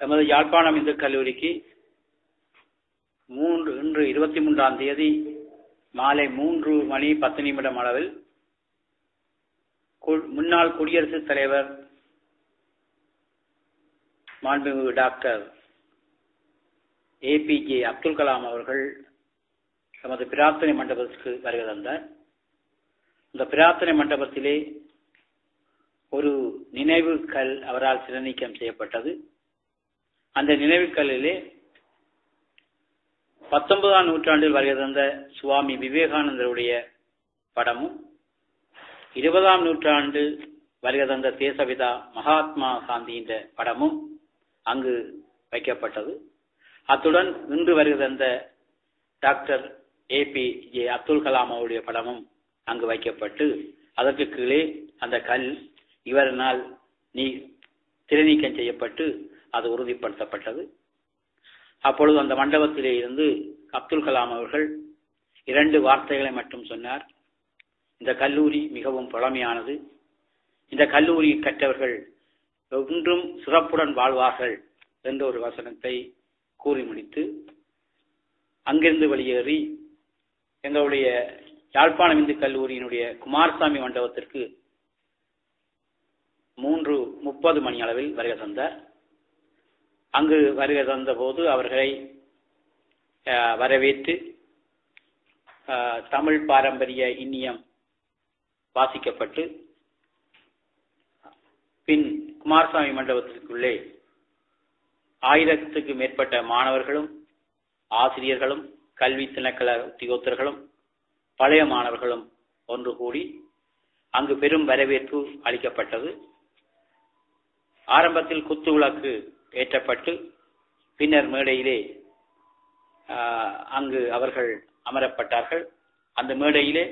எமது யாழ்ப்பாணம் இந்து கல்லூரிக்கு மூன்று இன்று இருபத்தி மூன்றாம் தேதி மாலை மூன்று மணி பத்து நிமிடம் அளவில் கு- முன்னாள் குடியரசுத் தலைவர் மாண்புமிகு டாக்டர் ஏபிஜே அப்துல் கலாம் அவர்கள் நமது பிரார்த்தனை மண்டபத்திற்கு வருகை தந்தார் இந்த பிரார்த்தனை மண்டபத்திலே ஒரு நினைவு கல் அவரால் சிறநீக்கம் செய்யப்பட்டது அந்த நினைவு கல்லிலே பத்தொன்பதாம் நூற்றாண்டில் வருகை தந்த சுவாமி விவேகானந்தருடைய படமும் இருபதாம் நூற்றாண்டு வருகை தந்த தேசபிதா மகாத்மா காந்தியின் படமும் அங்கு வைக்கப்பட்டது அத்துடன் இன்று வருகை தந்த doctor A P J Abdul Kalam அவருடைய படமும் அங்கு வைக்கப்பட்டு அதற்கு கீழே அந்த கல் இவரினால் நீ திரைநீக்கம் செய்யப்பட்டு அது உறுதிப்படுத்தப்பட்டது அப்பொழுது அந்த மண்டபத்திலே இருந்து அப்துல் கலாம் அவர்கள் இரண்டு வார்த்தைகளை மட்டும் சொன்னார் இந்த கல்லூரி மிகவும் பழமையானது இந்த கல்லூரி கற்றவர்கள் ஒன்றும் சிறப்புடன் வாழ்வார்கள் என்ற ஒரு வசனத்தை கூறி முடித்து அங்கிருந்து வெளியேறி எங்களுடைய யாழ்ப்பாணம் இந்து கல்லூரியினுடைய குமாரசாமி மண்டபத்திற்கு மூன்று முப்பது மணி அளவில் வருகை தந்தார் அங்கு வருகை தந்த போது அவர்களை அஹ், வரவேற்று அஹ், தமிழ் பாரம்பரிய இன்னியம் வாசிக்கப்பட்டு பின் குமாரசாமி மண்டபத்திற்குள்ளே ஆயிரத்துக்கு மேற்பட்ட மாணவர்களும் ஆசிரியர்களும் கல்வி திணைக்கள உத்தியோகத்தர்களும் பழைய மாணவர்களும் ஒன்று கூடி அங்கு பெரும் வரவேற்பு அளிக்கப்பட்டது ஆரம்பத்தில் குத்து விளக்கு ஏற்றப்பட்டு பின்னர் மேடையிலே ஆஹ், அங்கு அவர்கள் அமரப்பட்டார்கள் அந்த மேடையிலே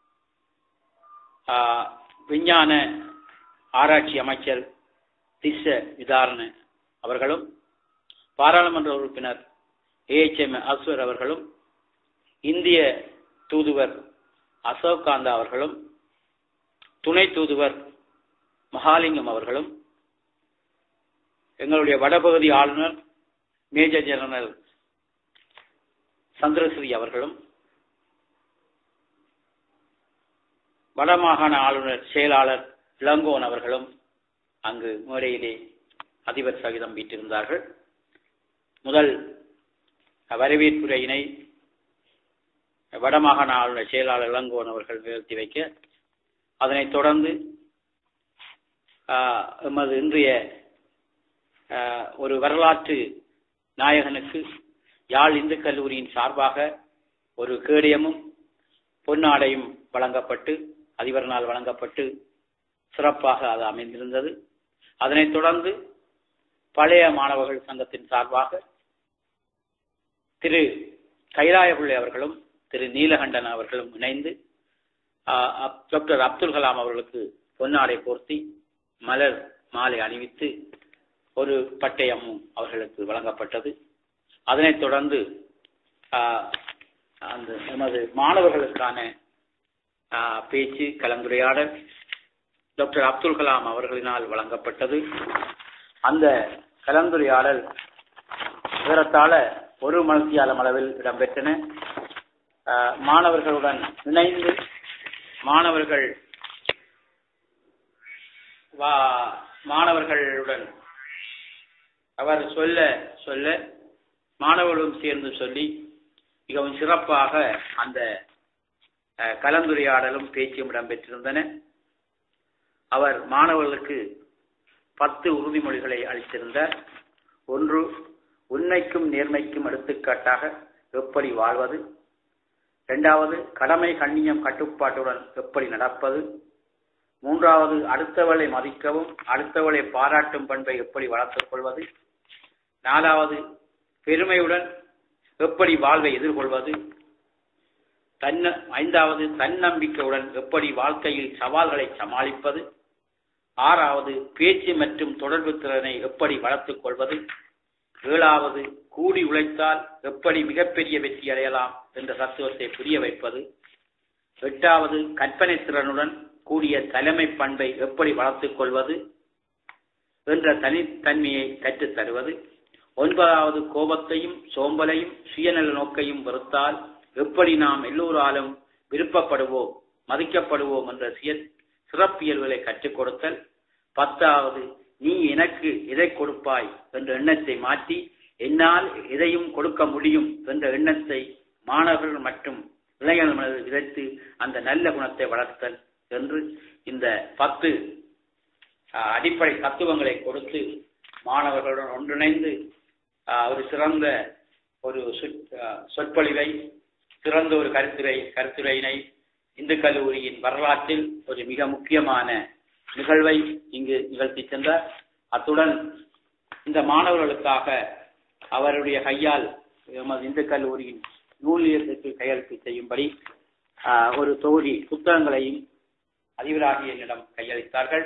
ஆஹ், விஞ்ஞான ஆராய்ச்சி அமைச்சர் திஸ்ஸ விதாரண அவர்களும் பாராளுமன்ற உறுப்பினர் ஏஎச்எம் அஸ்வர் அவர்களும் இந்திய தூதுவர் அசோக் காந்தா அவர்களும் துணை தூதுவர் மகாலிங்கம் அவர்களும் எங்களுடைய வடபகுதி ஆளுநர் மேஜர் ஜெனரல் சந்திரஸ்ரீ அவர்களும் வடமாகாண ஆளுநர் செயலாளர் இளங்கோன் அவர்களும் அங்கு மேடையிலே அதிபர் சகிதம் வீட்டிருந்தார்கள் முதல் வரவேற்புரையினை வடமாகாண ஆளுநர் செயலாளர் இளங்கோன் அவர்கள் நிகழ்த்தி வைக்க அதனைத் தொடர்ந்து ஆஹ், எமது இன்றைய ஆஹ், ஒரு வரலாற்று நாயகனுக்கு யாழ் இந்து கல்லூரியின் சார்பாக ஒரு கேடயமும் பொன்னாடையும் வழங்கப்பட்டு அதிபரினால் வழங்கப்பட்டு சிறப்பாக அது அமைந்திருந்தது அதனைத் தொடர்ந்து பழைய மாணவர்கள் சங்கத்தின் சார்பாக திரு கைலாயபிள்ளை அவர்களும் திரு நீலகண்டன் அவர்களும் இணைந்து ஆஹ், அப்- டாக்டர் அப்துல் கலாம் அவர்களுக்கு பொன்னாடை போர்த்தி மலர் மாலை அணிவித்து ஒரு பட்டயமும் அவர்களுக்கு வழங்கப்பட்டது அதனைத் தொடர்ந்து ஆஹ், அந்த எமது மாணவர்களுக்கான ஆஹ், பேச்சு கலந்துரையாடல் டாக்டர் அப்துல் கலாம் அவர்களினால் வழங்கப்பட்டது அந்த கலந்துரையாடல் ஏறத்தாழ ஒரு மணித்தியாலம் அளவில் இடம்பெற்றன ஆஹ், மாணவர்களுடன் இணைந்து மாணவர்கள் வா மாணவர்களுடன் அவர் சொல்ல சொல்ல மாணவர்களும் சேர்ந்து சொல்லி மிகவும் சிறப்பாக அந்த அஹ், கலந்துரையாடலும் பேச்சும் இடம்பெற்றிருந்தன அவர் மாணவர்களுக்கு பத்து உறுதிமொழிகளை அளித்திருந்தார் ஒன்று உண்மைக்கும் நேர்மைக்கும் எடுத்துக்காட்டாக எப்படி வாழ்வது இரண்டாவது கடமை கண்ணியம் கட்டுப்பாட்டுடன் எப்படி நடப்பது மூன்றாவது அடுத்தவளை மதிக்கவும் அடுத்தவளை பாராட்டும் பண்பை எப்படி வளர்த்துக் கொள்வது நாலாவது பெருமையுடன் எப்படி வாழ்வை எதிர்கொள்வது தன்ன ஐந்தாவது தன்னம்பிக்கையுடன் எப்படி வாழ்க்கையில் சவால்களை சமாளிப்பது ஆறாவது பேச்சு மற்றும் தொடர்பு திறனை எப்படி வளர்த்துக் கொள்வது ஏழாவது கூடி உழைத்தால் எப்படி மிகப்பெரிய வெற்றி அடையலாம் என்ற தத்துவத்தை புரிய வைப்பது எட்டாவது கற்பனை திறனுடன் கூடிய தலைமை பண்பை எப்படி வளர்த்துக் கொள்வது என்ற தனித்தன்மையை கற்றுத் தருவது ஒன்பதாவது கோபத்தையும் சோம்பலையும் சுயநல நோக்கையும் வெறுத்தால் எப்படி நாம் எல்லோராலும் விருப்பப்படுவோம் மதிக்கப்படுவோம் என்ற சுய சிறப்பியல்களை கற்றுக் கொடுத்தல் பத்தாவது நீ எனக்கு எதை கொடுப்பாய் என்ற எண்ணத்தை மாற்றி என்னால் எதையும் கொடுக்க முடியும் என்ற எண்ணத்தை மாணவர்கள் மற்றும் இளைஞர்கள் மனதில் விதைத்து அந்த நல்ல குணத்தை வளர்த்தல் என்று இந்த பத்து ஆஹ், அடிப்படை தத்துவங்களை கொடுத்து மாணவர்களுடன் ஒன்றிணைந்து ஆஹ், ஒரு சிறந்த ஒரு சொற்- ஆஹ், சொற்பொழிவை சிறந்த ஒரு கருத்துரை கருத்துரையினை இந்து கல்லூரியின் வரலாற்றில் ஒரு மிக முக்கியமான நிகழ்வை இங்கு நிகழ்த்தி சென்றார் அத்துடன் இந்த மாணவர்களுக்காக அவருடைய கையால் எமது இந்து கல்லூரியின் நூலியத்திற்கு கையெழுத்து செய்யும்படி ஆஹ், ஒரு தொகுதி புத்தகங்களையும் அதிபராகி என்னிடம் கையளித்தார்கள்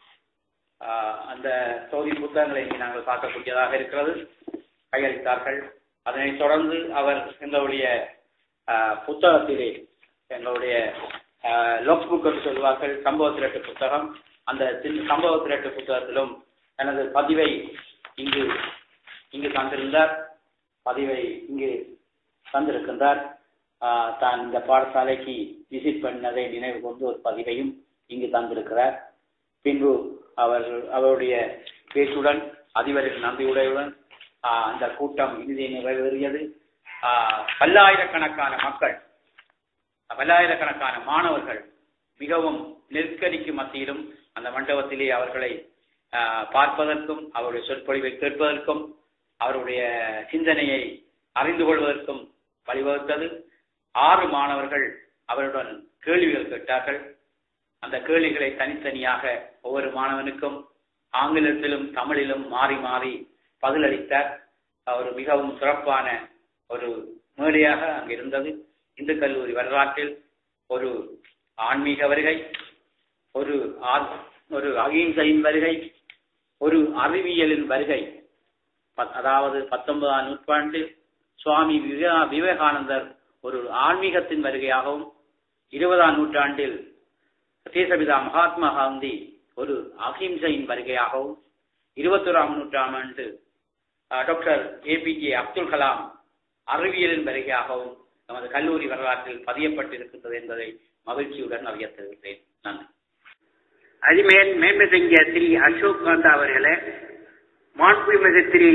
ஆஹ், அந்த தொகுதி புத்தகங்களை இங்கே நாங்கள் பார்க்கக்கூடியதாக இருக்கிறது கையளித்தார்கள் அதனைத் தொடர்ந்து அவர் எங்களுடைய ஆஹ், புத்தகத்திலே எங்களுடைய லோக் புக் என்று சொல்வார்கள் சம்பவ திரட்டு புத்தகம் அந்த தி- சம்பவ திரட்டு புத்தகத்திலும் எனது பதிவை இங்கு இங்கு தந்திருந்தார் பதிவை இங்கு தந்திருக்கின்றார் ஆஹ், தான் இந்த பாடசாலைக்கு விசிட் பண்ணதை நினைவு கொண்டு ஒரு பதிவையும் இங்கு தந்திருக்கிறார் பின்பு அவர் அவருடைய பேச்சுடன் அதிபரின் நன்றியுடையுடன் ஆஹ், அந்த கூட்டம் இறுதி நிறைவேறியது ஆஹ், பல்லாயிரக்கணக்கான மக்கள் பல்லாயிரக்கணக்கான மாணவர்கள் மிகவும் நெருக்கடிக்கு மத்தியிலும் அந்த மண்டபத்திலே அவர்களை ஆஹ், பார்ப்பதற்கும் அவருடைய சொற்பொழிவை கேட்பதற்கும் அவருடைய சிந்தனையை அறிந்து கொள்வதற்கும் வழிவகுத்தது ஆறு மாணவர்கள் அவருடன் கேள்விகள் கேட்டார்கள் அந்த கேள்விகளை தனித்தனியாக ஒவ்வொரு மாணவனுக்கும் ஆங்கிலத்திலும் தமிழிலும் மாறி மாறி பதிலளித்தார் ஒரு மிகவும் சிறப்பான ஒரு மேடையாக அங்கு இருந்தது இந்து கல்லூரி வரலாற்றில் ஒரு ஆன்மீக வருகை ஒரு ஆ- ஒரு அகிம்சையின் வருகை ஒரு அறிவியலின் வருகை பத்- அதாவது பத்தொன்பதாம் நூற்றாண்டில் சுவாமி விவேகா விவேகானந்தர் ஒரு ஆன்மீகத்தின் வருகையாகவும் இருபதாம் நூற்றாண்டில் தேசபிதா மகாத்மா காந்தி ஒரு அகிம்சையின் வருகையாகவும் இருபத்தோராம் நூற்றாண்டு அஹ், டாக்டர் ஏபிஜே அப்துல் கலாம் அறிவியலின் வருகையாகவும் நமது கல்லூரி வரலாற்றில் பதியப்பட்டிருக்கின்றது என்பதை மகிழ்ச்சியுடன் அறிய தெரிவித்தேன் நன்றி அதிமேல் மேன்மதங்கிய திரு அசோக் காந்தா அவர்களே மாண்புமிகு திரு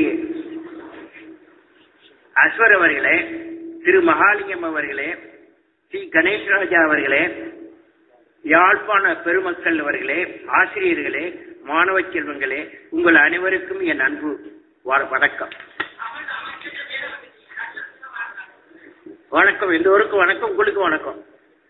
அஸ்வர் அவர்களே திரு மகாலிங்கம் அவர்களே ஸ்ரீ கணேஷ்ராஜா அவர்களே யாழ்ப்பாண பெருமக்கள் அவர்களே ஆசிரியர்களே மாணவ செல்வங்களே உங்கள் அனைவருக்கும் என் அன்பு வ- வணக்கம் வணக்கம் எல்லோருக்கும் வணக்கம் உங்களுக்கு வணக்கம்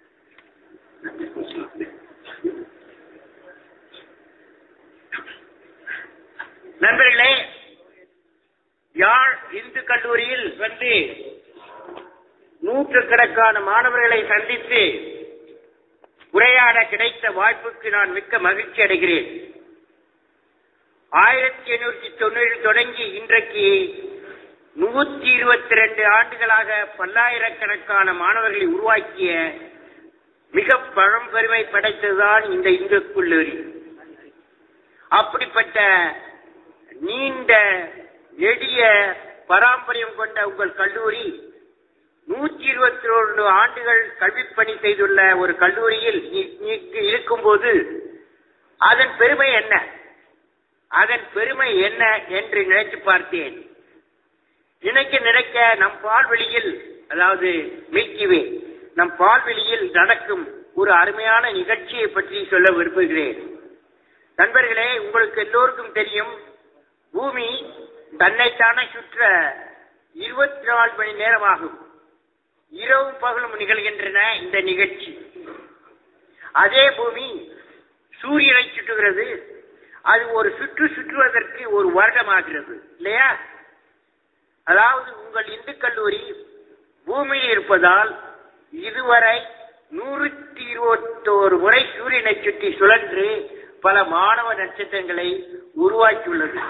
நண்பர்களே யாழ் இந்து கல்லூரியில் வந்து நூற்றுக்கணக்கான மாணவர்களை சந்தித்து உரையாட கிடைத்த வாய்ப்புக்கு நான் மிக்க மகிழ்ச்சி அடைகிறேன் ஆயிரத்தி எண்ணூற்றி தொண்ணூறில் தொடங்கி இன்றைக்கு நூற்றி இருபத்தி ரெண்டு ஆண்டுகளாக பல்லாயிரக்கணக்கான மாணவர்களை உருவாக்கிய மிக பழம்பெருமை படைத்ததுதான் இந்த இந்து கல்லூரி அப்படிப்பட்ட நீண்ட நெடிய பாரம்பரியம் கொண்ட உங்கள் கல்லூரி நூற்றி இருபத்தி ஒன்று ஆண்டுகள் கல்விப்பணி செய்துள்ள ஒரு கல்லூரியில் இ- இங்கு இருக்கும்போது அதன் பெருமை என்ன அதன் பெருமை என்ன என்று நினைத்து பார்த்தேன் நினைக்க நினைக்க நம் பால்வெளியில் அதாவது மில்கிவே நம் பால்வெளியில் நடக்கும் ஒரு அருமையான நிகழ்ச்சியை பற்றி சொல்ல விரும்புகிறேன் நண்பர்களே உங்களுக்கு எல்லோருக்கும் தெரியும் பூமி தன்னைத்தானே சுற்ற இருபத்தி நாலு மணி நேரமாகும் இரவும் பகலும் நிகழ்கின்றன இந்த நிகழ்ச்சி அதே பூமி சூரியனை சுற்றுகிறது அது ஒரு சுற்று சுற்றுவதற்கு ஒரு வருடமாகிறது இல்லையா அதாவது உங்கள் இந்து கல்லூரி பூமியில் இருப்பதால் இதுவரை நூற்றி இருபத்தோரு முறை சூரியனை சுற்றி சுழன்று பல மாணவ நட்சத்திரங்களை உருவாக்கியுள்ளது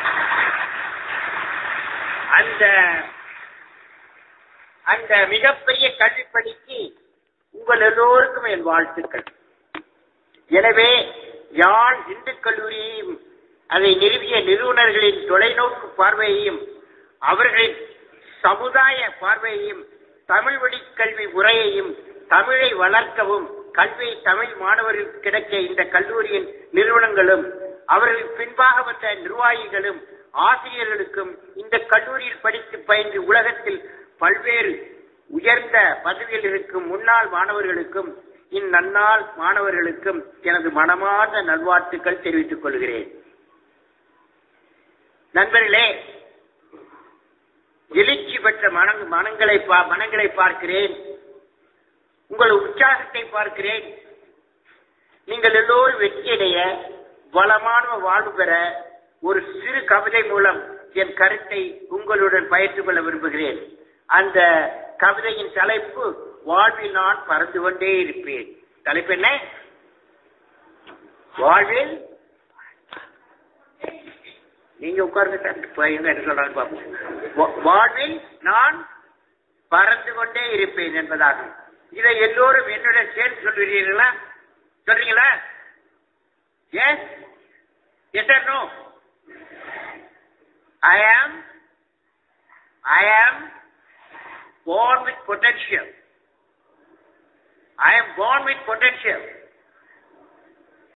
அந்த அந்த மிகப்பெரிய கல்விப்பணிக்கு உங்கள் எல்லோருக்கும் என் வாழ்த்துக்கள் எனவே யாழ் இந்து கல்லூரியையும் அதை நிறுவிய நிறுவனர்களின் தொலைநோக்கு பார்வையையும் அவர்களின் சமுதாய பார்வையையும் தமிழ் வழி கல்வி முறையையும் தமிழை வளர்க்கவும் கல்வியை தமிழ் மாணவர்களுக்கு கிடைக்க இந்த கல்லூரியின் நிறுவனங்களும் அவர்கள் பின்பாக வந்த நிர்வாகிகளும் ஆசிரியர்களுக்கும் இந்த கல்லூரியில் படித்து பயின்று உலகத்தில் பல்வேறு உயர்ந்த பதவியில் இருக்கும் முன்னாள் மாணவர்களுக்கும் இந்நன்னாள் மாணவர்களுக்கும் எனது மனமார்ந்த நல்வாழ்த்துக்கள் தெரிவித்துக் கொள்கிறேன் நண்பர்களே எழுச்சி பெற்ற மனங் மனங்களை பா- மனங்களை பார்க்கிறேன் உங்கள் உற்சாகத்தை பார்க்கிறேன் நீங்கள் எல்லோரும் வெற்றியடைய வளமான வாழ்வு பெற ஒரு சிறு கவிதை மூலம் என் கருத்தை உங்களுடன் பயிர்த்து கொள்ள விரும்புகிறேன் அந்த கவிதையின் தலைப்பு வாழ்வில் நான் பறந்து கொண்டே இருப்பேன் தலைப்பு என்ன வாழ்வில் நீங்க உட்கார்ந்து சார் பையங்க என்ன சொல்றாங்க பார்ப்போம் வா- வாழ்வில் நான் பறந்து கொண்டே இருப்பேன் என்பதாகும் இதை எல்லோரும் என்னுடன் சேர்ந்து சொல்கிறீர்களா சொல்றீங்களா எஸ் எஸ் நோ ஐ ஆம் ஐ ஆம் born with potential. I am born with potential.